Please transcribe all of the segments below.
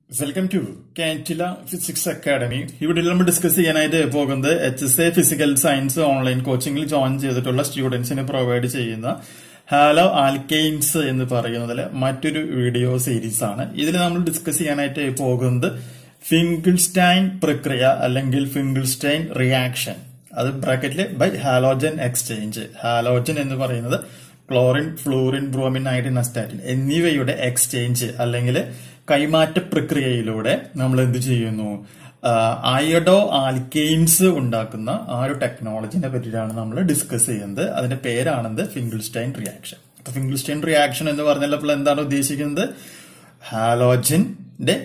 welcome to കാൻറ്റില physics academy ഇവിടെ നമ്മൾ ഡിസ്കസ് ചെയ്യാനായിട്ട് പോകുന്നത് H S A physical science online കോച്ചിങ്ങിൽ ജോയിൻ ചെയ്തിട്ടുള്ള സ്റ്റുഡൻസിന് പ്രൊവൈഡ് ചെയ്യുന്ന ഹാലോ ആൽക്കെയിൻസ് എന്ന് പറയുന്നതിലെ മറ്റൊരു വീഡിയോ സീരീസ് ആണ് ഇതിൽ നമ്മൾ ഡിസ്കസ് ചെയ്യാനായിട്ട് പോകുന്നത് ഫിംഗിൾസ്റ്റൈൻ പ്രക്രിയ അല്ലെങ്കിൽ ഫിംഗിൾസ്റ്റൈൻ റിയാക്ഷൻ അത് ബ്രാക്കറ്റില് ബൈ ഹാലോജൻ എക്സ്ചേഞ്ച് ഹാലോജൻ എന്ന് പറയുന്നത് chlorine fluorine bromine iodine astatine എന്നിവയുടെ എക്സ്ചേഞ്ച് അല്ലെങ്കിൽ കൈമാറ്റ പ്രക്രിയയിലൂടെ നമ്മൾ എന്ത് ചെയ്യുന്നു അയഡോ ആൽക്കെയിൻസ് ഉണ്ടാക്കുന്ന ആ ഒരു ടെക്നോളജിനെ പറ്റിയിട്ടാണ് നമ്മൾ ഡിസ്കസ് ചെയ്യുന്നത് അതിന്റെ പേരാണെന്ത് ഫിംഗിൾസ്റ്റൈൻ റിയാക്ഷൻ അപ്പൊ ഫിംഗിൾസ്റ്റൈൻ റിയാക്ഷൻ എന്ന് പറഞ്ഞാൽ അപ്പോൾ എന്താണ് ഉദ്ദേശിക്കുന്നത് ഹാലോജന്റെ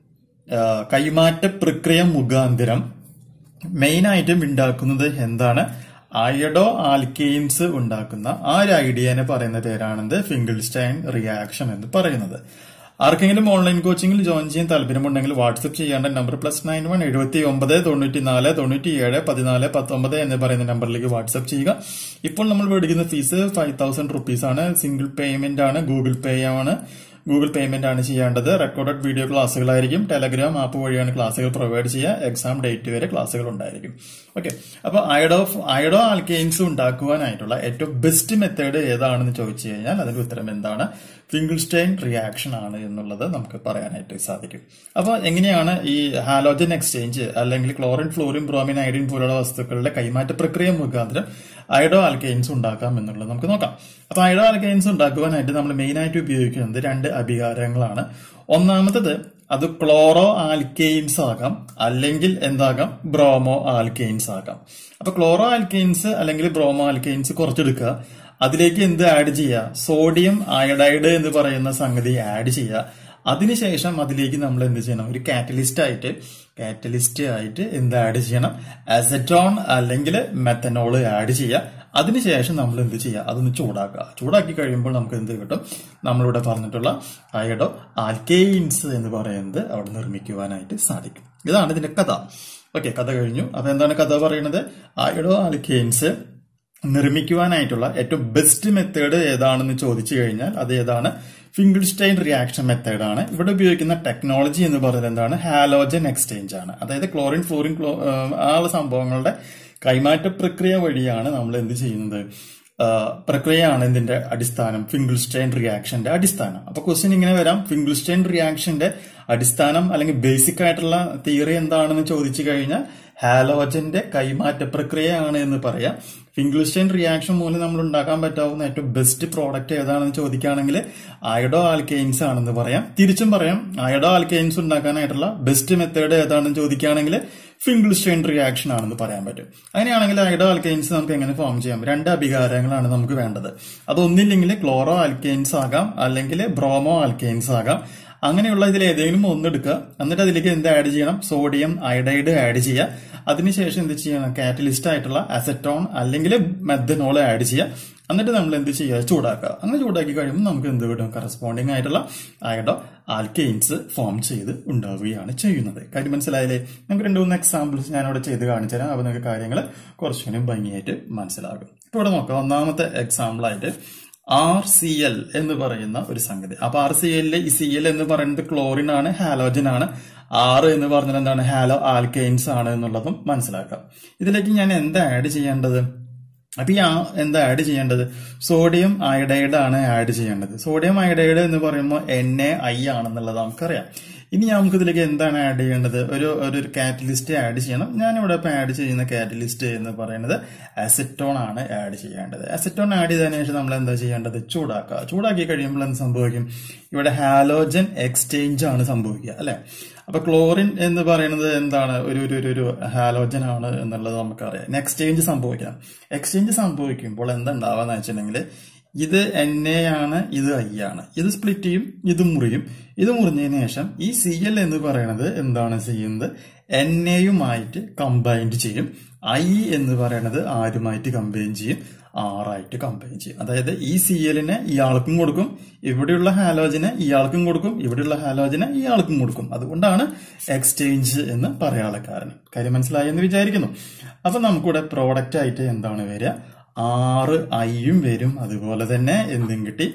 കൈമാറ്റ പ്രക്രിയ മുഖാന്തരം മെയിൻ ആയിട്ടും ഉണ്ടാക്കുന്നത് എന്താണ് അയഡോ ആൽക്കെയിൻസ് ഉണ്ടാക്കുന്ന ആ ഒരു ഐഡിയനെ പറയുന്ന പേരാണെന്ത് ഫിംഗിൾസ്റ്റൈൻ റിയാക്ഷൻ എന്ന് പറയുന്നത് ആർക്കെങ്കിലും ഓൺലൈൻ കോച്ചിങ്ങിൽ ജോയിൻ ചെയ്യാൻ താല്പര്യമുണ്ടെങ്കിൽ വാട്സ്ആപ്പ് ചെയ്യേണ്ട നമ്പർ പ്ലസ് നയൻ വൺ എഴുപത്തി ഒമ്പത് തൊണ്ണൂറ്റി നാല് തൊണ്ണൂറ്റി ഏഴ് പതിനാല് പത്തൊമ്പത് എന്ന് പറയുന്ന നമ്പറിലേക്ക് വാട്സ്ആപ്പ് ചെയ്യുക ഇപ്പോൾ നമ്മൾ മേടിക്കുന്ന ഫീസ് ഫൈവ് തൗസൻഡ് റുപ്പീസ് ആണ് സിംഗിൾ പേയ്മെന്റ് ആണ് ഗൂഗിൾ പേ ആണ് ഗൂഗിൾ പേയ്മെന്റ് ആണ് ചെയ്യേണ്ടത് റെക്കോർഡഡ് വീഡിയോ ക്ലാസ്സുകളായിരിക്കും ടെലഗ്രാം ആപ്പ് വഴിയാണ് ക്ലാസ്സുകൾ പ്രൊവൈഡ് ചെയ്യുക എക്സാം ഡേറ്റ് വരെ ക്ലാസ്സുകൾ ഉണ്ടായിരിക്കും ഓക്കെ അപ്പൊ അയഡോ അയഡോ ആൽക്കെയിൻസ് ഉണ്ടാക്കുവാനായിട്ടുള്ള ഏറ്റവും ബെസ്റ്റ് മെത്തേഡ് ഏതാണെന്ന് ചോദിച്ചു കഴിഞ്ഞാൽ അതിന്റെ ഉത്തരം എന്താണ് ഫിംഗിൾസ്റ്റൈൻ റിയാക്ഷൻ ആണ് എന്നുള്ളത് നമുക്ക് പറയാനായിട്ട് സാധിക്കും അപ്പൊ എങ്ങനെയാണ് ഈ ഹാലോജൻ എക്സ്ചേഞ്ച് അല്ലെങ്കിൽ ക്ലോറിൻ ഫ്ലോറിൻ ബ്രോമിൻ ഐഡിൻ പോലുള്ള വസ്തുക്കളുടെ കൈമാറ്റ പ്രക്രിയ മുഖാന്തരം അയഡോ ആൽക്കെയിൻസ് ഉണ്ടാക്കാം എന്നുള്ളത് നമുക്ക് നോക്കാം അപ്പൊ അയഡോ ആൽക്കെയിൻസ് ഉണ്ടാക്കുവാനായിട്ട് നമ്മൾ മെയിൻ ആയിട്ട് ഉപയോഗിക്കുന്നത് രണ്ട് അഭികാരങ്ങളാണ് ഒന്നാമത്തത് അത് ക്ലോറോ ആൽക്കെയിൻസ് ആകാം അല്ലെങ്കിൽ എന്താകാം ബ്രോമോ ആൽക്കെയിൻസ് ആകാം അപ്പൊ ക്ലോറോ ആൽക്കെയിൻസ് അല്ലെങ്കിൽ ബ്രോമോ ആൽക്കെയിൻസ് കുറച്ചെടുക്കുക അതിലേക്ക് എന്ത് ആഡ് ചെയ്യുക സോഡിയം അയഡൈഡ് എന്ന് പറയുന്ന സംഗതി ആഡ് ചെയ്യുക അതിനുശേഷം അതിലേക്ക് നമ്മൾ എന്ത് ചെയ്യണം ഒരു കാറ്റലിസ്റ്റ് ആയിട്ട് കാറ്റലിസ്റ്റ് ആയിട്ട് എന്ത് ആഡ് ചെയ്യണം അസറ്റോൺ അല്ലെങ്കിൽ മെത്തനോൾ ആഡ് ചെയ്യുക അതിനുശേഷം നമ്മൾ എന്ത് ചെയ്യുക അതൊന്ന് ചൂടാക്കുക ചൂടാക്കി കഴിയുമ്പോൾ നമുക്ക് എന്ത് കിട്ടും നമ്മളിവിടെ പറഞ്ഞിട്ടുള്ള അയഡോ ആൽക്കെയിൻസ് എന്ന് പറയുന്നത് അവിടെ നിർമ്മിക്കുവാനായിട്ട് സാധിക്കും ഇതാണ് ഇതിന്റെ കഥ ഓക്കെ കഥ കഴിഞ്ഞു അപ്പൊ എന്താണ് കഥ പറയുന്നത് അയഡോ ആൽക്കെയിൻസ് നിർമ്മിക്കുവാനായിട്ടുള്ള ഏറ്റവും ബെസ്റ്റ് മെത്തേഡ് ഏതാണെന്ന് ചോദിച്ചു കഴിഞ്ഞാൽ അത് ഏതാണ് ഫിംഗിൾസ്റ്റൈൻ റിയാക്ഷൻ മെത്തേഡാണ് ഇവിടെ ഉപയോഗിക്കുന്ന ടെക്നോളജി എന്ന് പറയുന്നത് എന്താണ് ഹാലോജൻ എക്സ്ചേഞ്ച് ആണ് അതായത് ക്ലോറിൻ ഫ്ലോറിൻ ക്ലോ ആ സംഭവങ്ങളുടെ കൈമാറ്റ പ്രക്രിയ വഴിയാണ് നമ്മൾ എന്ത് ചെയ്യുന്നത് പ്രക്രിയയാണ് ഇതിന്റെ അടിസ്ഥാനം ഫിംഗിൾസ്റ്റൈൻ റിയാക്ഷന്റെ അടിസ്ഥാനം അപ്പൊ ക്വസ്റ്റ്യൻ ഇങ്ങനെ വരാം ഫിംഗിൾസ്റ്റൈൻ റിയാക്ഷന്റെ അടിസ്ഥാനം അല്ലെങ്കിൽ ബേസിക് ആയിട്ടുള്ള തിയറി എന്താണെന്ന് ചോദിച്ചു കഴിഞ്ഞാൽ ഹാലോജന്റെ കൈമാറ്റ പ്രക്രിയയാണ് എന്ന് പറയാം ഫിംഗിൾസ്റ്റൈൻ റിയാക്ഷൻ മൂലം നമ്മൾ ഉണ്ടാക്കാൻ പറ്റാവുന്ന ഏറ്റവും ബെസ്റ്റ് പ്രോഡക്റ്റ് ഏതാണെന്ന് ചോദിക്കുകയാണെങ്കിൽ അയഡോ ആൽക്കെയിൻസ് ആണെന്ന് പറയാം തിരിച്ചും പറയാം അയഡോ ആൽക്കെയിൻസ് ഉണ്ടാക്കാനായിട്ടുള്ള ബെസ്റ്റ് മെത്തേഡ് ഏതാണെന്ന് ചോദിക്കുകയാണെങ്കിൽ ഫിംഗിൾസ്റ്റൈൻ റിയാക്ഷൻ ആണെന്ന് പറയാൻ പറ്റും അങ്ങനെയാണെങ്കിൽ അയഡോ ആൽക്കെയിൻസ് നമുക്ക് എങ്ങനെ ഫോം ചെയ്യാം രണ്ട് അഭികാരങ്ങളാണ് നമുക്ക് വേണ്ടത് അതൊന്നില്ലെങ്കിൽ ക്ലോറോ ആൽക്കെയിൻസ് ആകാം അല്ലെങ്കിൽ ബ്രോമോ ആൽക്കെയിൻസ് ആകാം അങ്ങനെയുള്ള ഇതിൽ ഏതെങ്കിലും ഒന്നെടുക്കുക എന്നിട്ട് അതിലേക്ക് എന്ത് ആഡ് ചെയ്യണം സോഡിയം അയഡൈഡ് ആഡ് ചെയ്യുക അതിനുശേഷം എന്ത് ചെയ്യണം കാറ്റലിസ്റ്റ് ആയിട്ടുള്ള അസറ്റോൺ അല്ലെങ്കിൽ മെഥനോൾ ആഡ് ചെയ്യുക എന്നിട്ട് നമ്മൾ എന്ത് ചെയ്യുക ചൂടാക്കുക അങ്ങനെ ചൂടാക്കി കഴിയുമ്പോൾ നമുക്ക് എന്ത് കിട്ടും കറസ്പോണ്ടിങ് ആയിട്ടുള്ള അയഡോ ആൽക്കെയിൻസ് ഫോം ചെയ്ത് ഉണ്ടാവുകയാണ് ചെയ്യുന്നത് കാര്യം മനസ്സിലായില്ലേ നമുക്ക് രണ്ട് മൂന്ന് എക്സാമ്പിൾസ് ഞാനിവിടെ ചെയ്ത് കാണിച്ചു തരാം അപ്പോൾ നിങ്ങൾക്ക് കാര്യങ്ങൾ കുറച്ചുകൂടി ഭംഗിയായിട്ട് മനസ്സിലാകും ഇപ്പോൾ ഇവിടെ നോക്കാം ഒന്നാമത്തെ എക്സാമ്പിൾ ആയിട്ട് ആർ സി എൽ എന്ന് പറയുന്ന ഒരു സംഗതി അപ്പൊ ആർ സി എല്ലിലെ ഈ സി എൽ എന്ന് പറയുന്നത് ക്ലോറിൻ ആണ് ഹാലോജൻ ആണ് ആർ എന്ന് പറഞ്ഞാൽ എന്താണ് ഹാലോ ആൽക്കെയിൻസ് ആണ് എന്നുള്ളതും മനസ്സിലാക്കാം ഇതിലേക്ക് ഞാൻ എന്താ ആഡ് ചെയ്യേണ്ടത് അപ്പൊ ഈ എന്താ ആഡ് ചെയ്യേണ്ടത് സോഡിയം അയഡൈഡ് ആണ് ആഡ് ചെയ്യേണ്ടത് സോഡിയം അയഡൈഡ് എന്ന് പറയുമ്പോൾ എൻ എ ഐ ആണെന്നുള്ളത് നമുക്കറിയാം ഇനി നമുക്ക് ഇതിലേക്ക് എന്താണ് ആഡ് ചെയ്യേണ്ടത് ഒരു ഒരു കാറ്റലിസ്റ്റ് ആഡ് ചെയ്യണം ഞാനിവിടെ ഇപ്പൊ ആഡ് ചെയ്യുന്ന കാറ്റലിസ്റ്റ് എന്ന് പറയുന്നത് അസറ്റോൺ ആണ് ആഡ് ചെയ്യേണ്ടത് അസറ്റോൺ ആഡ് ചെയ്തതിനു ശേഷം നമ്മൾ എന്താ ചെയ്യേണ്ടത് ചൂടാക്കുക ചൂടാക്കി കഴിയുമ്പോൾ എന്ത് സംഭവിക്കും ഇവിടെ ഹാലോജൻ എക്സ്ചേഞ്ച് ആണ് സംഭവിക്കുക അല്ലെ അപ്പൊ ക്ലോറിൻ എന്ന് പറയുന്നത് എന്താണ് ഒരു ഒരു ഒരു ഹാലോജൻ ആണ് എന്നുള്ളത് നമുക്കറിയാം എക്സ്ചേഞ്ച് സംഭവിക്കണം എക്സ്ചേഞ്ച് സംഭവിക്കുമ്പോൾ എന്തുണ്ടാവാന്ന് വെച്ചിട്ടുണ്ടെങ്കിൽ ഇത് എൻ എ ആണ് ഇത് ഐ ആണ് ഇത് സ്പ്ലിറ്റ് ചെയ്യും ഇത് മുറിയും ഇത് മുറിഞ്ഞതിന് ശേഷം ഈ സി എൽ എന്ന് പറയുന്നത് എന്താണ് ചെയ്യുന്നത് എൻ എയുമായിട്ട് കമ്പൈൻഡ് ചെയ്യും ഐ എന്ന് പറയുന്നത് ആരുമായിട്ട് കമ്പൈൻ ചെയ്യും ആറായിട്ട് കമ്പൈൻ ചെയ്യും അതായത് ഈ സി എല്ലിനെ ഇയാൾക്കും കൊടുക്കും ഇവിടെയുള്ള ഹാലോജനെ ഇയാൾക്കും കൊടുക്കും ഇവിടെയുള്ള ഹാലോജനെ ഇയാൾക്കും കൊടുക്കും അതുകൊണ്ടാണ് എക്സ്ചേഞ്ച് എന്ന് പറയാനുള്ള കാരണം കാര്യം മനസ്സിലായി എന്ന് വിചാരിക്കുന്നു അപ്പൊ നമുക്കിവിടെ പ്രോഡക്റ്റ് ആയിട്ട് എന്താണ് വരിക ആറ് ഐയും വരും അതുപോലെ തന്നെ എന്തും കിട്ടി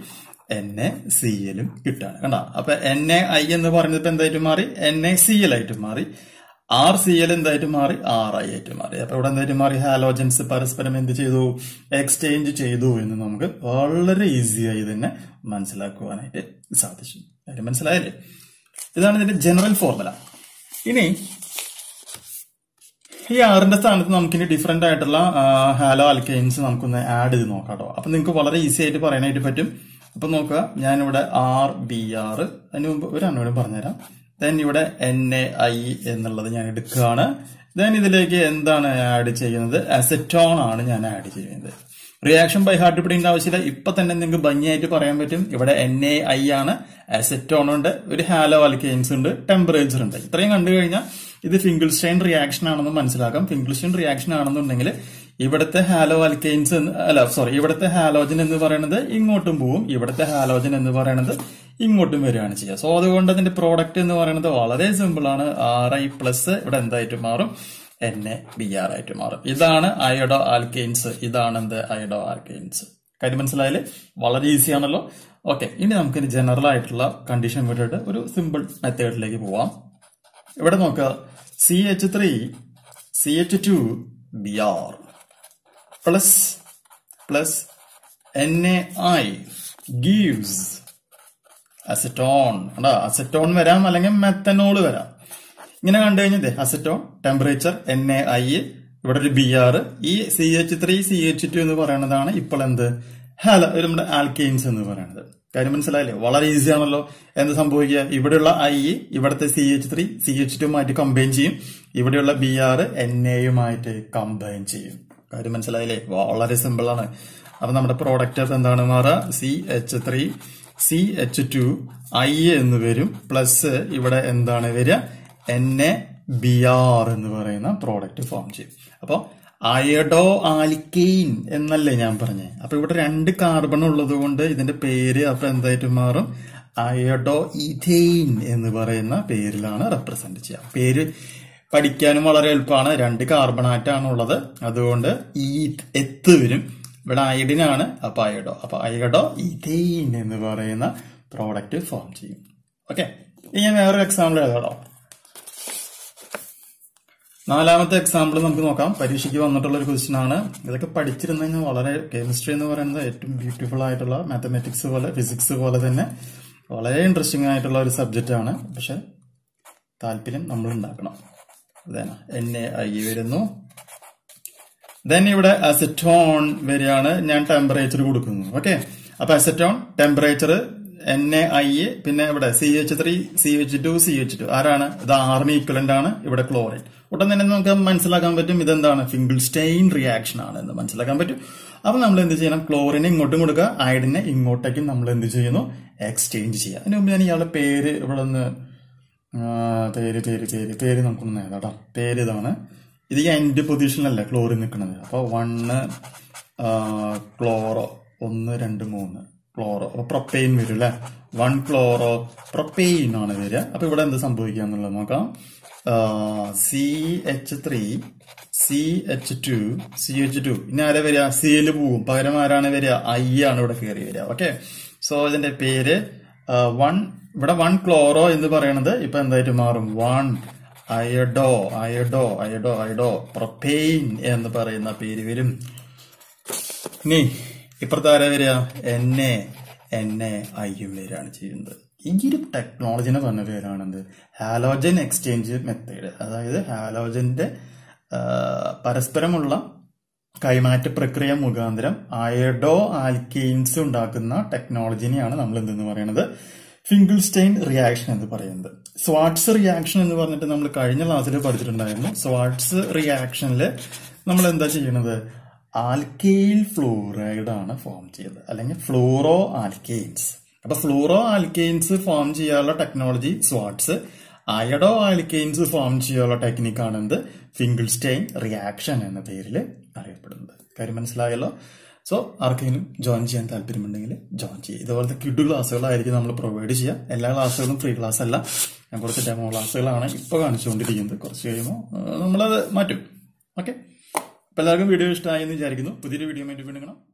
എൻ എ സി എല്ലും കിട്ടുകയാണ് കണ്ട അപ്പൊ എൻ എ ഐ എന്ന് പറയുന്നത് ഇപ്പൊ എന്തായിട്ട് മാറി എൻ എ സി എൽ ആയിട്ട് മാറി ആർ സി എൽ എന്തായിട്ട് മാറി ആർ ഐ ആയിട്ട് മാറി അപ്പൊ ഇവിടെ എന്തായിട്ട് മാറി ഹാലോജൻസ് പരസ്പരം എന്ത് ചെയ്തു എക്സ്ചേഞ്ച് ചെയ്തു എന്ന് നമുക്ക് വളരെ ഈസിയായി തന്നെ മനസ്സിലാക്കുവാനായിട്ട് സാധിച്ചു കാര്യം മനസ്സിലായല്ലേ ഇതാണ് ഇതിന്റെ ജനറൽ ഫോർമുല ഇനി ഈ ആറിന്റെ സ്ഥാനത്ത് നമുക്കിനി ഡിഫറെന്റ് ആയിട്ടുള്ള ഹാലോ അൽക്കൈൻസ് നമുക്കൊന്ന് ആഡ് ചെയ്ത് നോക്കാം കേട്ടോ അപ്പൊ നിങ്ങൾക്ക് വളരെ ഈസി ആയിട്ട് പറയാനായിട്ട് പറ്റും അപ്പൊ നോക്കുക ഞാനിവിടെ ആർ ബി ആർ അതിന് മുമ്പ് ഒരു അന്നോടും പറഞ്ഞുതരാം ദെൻ ഇവിടെ എൻ എ ഐ എന്നുള്ളത് ഞാൻ എടുക്കുകയാണ് ദെൻ ഇതിലേക്ക് എന്താണ് ആഡ് ചെയ്യുന്നത് അസറ്റോൺ ആണ് ഞാൻ ആഡ് ചെയ്യുന്നത് റിയാക്ഷൻ ബൈ ഹാർട്ട് പിടിക്കേണ്ട ആവശ്യമില്ല ഇപ്പൊ തന്നെ നിങ്ങൾക്ക് ഭംഗിയായിട്ട് പറയാൻ പറ്റും ഇവിടെ എൻ എ ഐ ആണ് അസറ്റോൺ ഉണ്ട് ഒരു ഹാലോ അൽക്കൈൻസ് ഉണ്ട് ടെമ്പറേച്ചർ ഉണ്ട് ഇത്രയും കണ്ടു കഴിഞ്ഞാൽ ഇത് ഫിംഗിൾസ്റ്റൈൻ റിയാക്ഷൻ ആണെന്ന് മനസ്സിലാക്കാം ഫിംഗിൾസ്റ്റൈൻ റിയാക്ഷൻ ആണെന്നുണ്ടെങ്കിൽ ഇവിടുത്തെ ഹാലോ അൽക്കൈൻസ് അല്ല സോറി ഇവിടുത്തെ ഹാലോജൻ എന്ന് പറയുന്നത് ഇങ്ങോട്ടും പോവും ഇവിടുത്തെ ഹാലോജൻ എന്ന് പറയുന്നത് ഇങ്ങോട്ടും വരികയാണ് ചെയ്യുക സോ അതുകൊണ്ട് അതിന്റെ പ്രോഡക്റ്റ് എന്ന് പറയുന്നത് വളരെ സിമ്പിൾ ആണ് ആർ ഐ പ്ലസ് ഇവിടെ എന്തായിട്ട് മാറും എൻ എ ബി ആർ ആയിട്ട് മാറും ഇതാണ് അയഡോ ആൽക്കെയിൻസ് ഇതാണ് എന്ത് അയഡോ ആൽക്കെയിൻസ് കാര്യം മനസ്സിലായാലേ വളരെ ഈസി ആണല്ലോ ഓക്കെ ഇനി നമുക്ക് ജനറൽ ആയിട്ടുള്ള കണ്ടീഷൻ വിട്ടിട്ട് ഒരു സിമ്പിൾ മെത്തേഡിലേക്ക് പോവാം ഇവിടെ നോക്കുക C H three C H two B R plus plus N A I gives acetone കണ്ടാ അസറ്റോൺ വരാം അല്ലെങ്കിൽ മെത്തനോൾ വരാം ഇങ്ങനെ കണ്ടു കഴിഞ്ഞത് acetone temperature N A I ഇവിടെ ഒരു ബി ആർ ഈ C H three C H two എന്ന് പറയുന്നതാണ് ഇപ്പോൾ എന്ത് ഹാല നമ്മുടെ ആൽക്കെയിൻസ് എന്ന് പറയുന്നത് കാര്യം മനസ്സിലായില്ലേ വളരെ ഈസി ആണല്ലോ എന്ത് സംഭവിക്കുക ഇവിടെയുള്ള ഐ ഇവിടുത്തെ C H three C H two മാറ്റി കമ്പൈൻ ചെയ്യും ഇവിടെയുള്ള ബി ആർ എൻ എയുമായിട്ട് കമ്പൈൻ ചെയ്യും കാര്യം മനസ്സിലായില്ലേ വളരെ സിമ്പിൾ ആണ് അപ്പൊ നമ്മുടെ പ്രോഡക്റ്റ് അപ്പൊ എന്താണ് മാറുക C H three C H two I എന്ന് വരും പ്ലസ് ഇവിടെ എന്താണ് വരിക എൻ എ ബി ആർ എന്ന് പറയുന്ന പ്രോഡക്റ്റ് ഫോം ചെയ്യും അപ്പോൾ അയഡോ ആൽക്കെയിൻ എന്നല്ലേ ഞാൻ പറഞ്ഞേ അപ്പൊ ഇവിടെ രണ്ട് കാർബൺ ഉള്ളത് കൊണ്ട് ഇതിന്റെ പേര് അപ്പൊ എന്തായിട്ട് മാറും അയഡോ ഈഥെയിൻ എന്ന് പറയുന്ന പേരിലാണ് റെപ്രസെന്റ് ചെയ്യുക പേര് പഠിക്കാനും വളരെ എളുപ്പമാണ് രണ്ട് കാർബൺ ആറ്റാണ് ഉള്ളത് അതുകൊണ്ട് ഈ എത്ത് വരും ഇവിടെ അയഡിൻ ആണ് അപ്പൊ അയഡോ അപ്പൊ അയഡോ ഈഥെയിൻ എന്ന് പറയുന്ന പ്രോഡക്റ്റ് ഫോം ചെയ്യും ഓക്കെ ഇനി ഞാൻ വേറൊരു എക്സാമ്പിൾ എഴുതാടോ നാലാമത്തെ എക്സാമ്പിൾ നമുക്ക് നോക്കാം പരീക്ഷയ്ക്ക് വന്നിട്ടുള്ള ഒരു ക്വസ്റ്റ്യൻ ആണ് ഇതൊക്കെ പഠിച്ചിരുന്നു കഴിഞ്ഞാൽ വളരെ കെമിസ്ട്രി എന്ന് പറയുന്നത് ഏറ്റവും ബ്യൂട്ടിഫുൾ ആയിട്ടുള്ള മാത്തമാറ്റിക്സ് പോലെ ഫിസിക്സ് പോലെ തന്നെ വളരെ ഇൻട്രസ്റ്റിംഗ് ആയിട്ടുള്ള ഒരു സബ്ജക്റ്റ് ആണ് പക്ഷെ താല്പര്യം നമ്മൾ ഉണ്ടാക്കണം അതാണ് എൻ എ ഐ വരുന്നു ദെൻ ഇവിടെ അസറ്റോൺ വരികയാണ് ഞാൻ ടെമ്പറേച്ചർ കൊടുക്കുന്നു ഓക്കെ അപ്പൊ acetone temperature N A I പിന്നെ ഇവിടെ C H three C H two C H two ആരാണ് ഇത് ആറിന് ഈക്വലന്റ് ആണ് ഇവിടെ ക്ലോറൈൻ ഉടൻ തന്നെ നമുക്ക് മനസ്സിലാക്കാൻ പറ്റും ഇതെന്താണ് ഫിംഗിൾസ്റ്റെയിൻ റിയാക്ഷൻ ആണ് എന്ന് മനസ്സിലാക്കാൻ പറ്റും അപ്പൊ നമ്മൾ എന്ത് ചെയ്യണം ക്ലോറിനെ ഇങ്ങോട്ടും കൊടുക്കുക അയഡിനെ ഇങ്ങോട്ടേക്കും നമ്മൾ എന്ത് ചെയ്യുന്നു എക്സ്ചേഞ്ച് ചെയ്യുക അതിന് മുമ്പ് ഞാൻ ഇയാളുടെ പേര് ഇവിടെ ഒന്ന് പേര് പേര് പേര് പേര് നമുക്കൊന്ന് നേടാം പേര് ഇതാണ് ഇത് ഈ എൻഡ് പൊസിഷനിലല്ല ക്ലോറിൻ നിൽക്കുന്നത് അപ്പോൾ വണ്ണ് ക്ലോറോ ഒന്ന് രണ്ട് മൂന്ന് ക്ലോറോ അപ്പൊ പ്രൊപ്പെയിൻ വരും അല്ലെ വൺ ക്ലോറോ പ്രൊപ്പെയിൻ ആണ് വരിക അപ്പൊ ഇവിടെ എന്ത് സംഭവിക്കുക എന്നുള്ളത് നോക്കാം C H three C H two C H two ഇനി ആരാ വരിക സിയിൽ പോവും പകരം ആരാണ് വരിക ഐ ആണ് ഇവിടെ കയറി വരിക ഓക്കെ സോ ഇതിന്റെ പേര് വൺ ഇവിടെ വൺ ക്ലോറോ എന്ന് പറയുന്നത് ഇപ്പൊ എന്തായിട്ട് മാറും one iodo iodo iodo iodo propane എന്ന് പറയുന്ന പേര് വരും ഇനി ഇപ്പുറത്ത് ആരാ വരിക എൻ എ എൻ എ ഐയും വരികയാണ് ചെയ്യുന്നത് ഈ ഒരു ടെക്നോളജിനെ പറഞ്ഞ പേരാണെന്ത് ഹാലോജൻ എക്സ്ചേഞ്ച് മെത്തേഡ് അതായത് ഹാലോജന്റെ പരസ്പരമുള്ള കൈമാറ്റ പ്രക്രിയ മുഖാന്തരം അയഡോ ആൽക്കെയിൻസ് ഉണ്ടാക്കുന്ന ടെക്നോളജിനെയാണ് നമ്മൾ എന്തെന്ന് പറയുന്നത് ഫിംഗിൾസ്റ്റൈൻ റിയാക്ഷൻ എന്ന് പറയുന്നത് സ്വാട്സ് റിയാക്ഷൻ എന്ന് പറഞ്ഞിട്ട് നമ്മൾ കഴിഞ്ഞ ക്ലാസ്സിൽ പഠിച്ചിട്ടുണ്ടായിരുന്നു സ്വാട്സ് റിയാക്ഷനിൽ നമ്മൾ എന്താ ചെയ്യുന്നത് ആൽക്കെയിൽ ഫ്ലൂറൈഡ് ആണ് ഫോം ചെയ്തത് അല്ലെങ്കിൽ ഫ്ലൂറോ ആൽക്കെയിൻസ് അപ്പൊ ഫ്ലൂറോ ആൽക്കെയിൻസ് ഫോം ചെയ്യാനുള്ള technology Swarts iodo alkanes form ചെയ്യാനുള്ള ടെക്നിക്കാണ് എന്ത് ഫിംഗിൾസ്റ്റൈൻ റിയാക്ഷൻ എന്ന പേരിൽ അറിയപ്പെടുന്നത് കാര്യം മനസ്സിലായല്ലോ സോ ആർക്കെങ്കിലും ജോയിൻ ചെയ്യാൻ താല്പര്യമുണ്ടെങ്കിൽ ജോയിൻ ചെയ്യുക ഇതുപോലത്തെ കിഡു ക്ലാസ്സുകളായിരിക്കും നമ്മൾ പ്രൊവൈഡ് ചെയ്യുക എല്ലാ ക്ലാസ്സുകളും ഫ്രീ ക്ലാസ് അല്ല ഞാൻ കുറച്ച് ഡെമോ ക്ലാസ്സുകളാണ് ഇപ്പോൾ കാണിച്ചുകൊണ്ടിരിക്കുന്നത് കുറച്ച് കഴിയുമ്പോൾ നമ്മളത് മാറ്റും ഓക്കെ അപ്പോൾ എല്ലാവർക്കും വീഡിയോ ഇഷ്ടമായി എന്ന് വിചാരിക്കുന്നു പുതിയൊരു വീഡിയോ വേണ്ടി വീണ്ടും കാണാം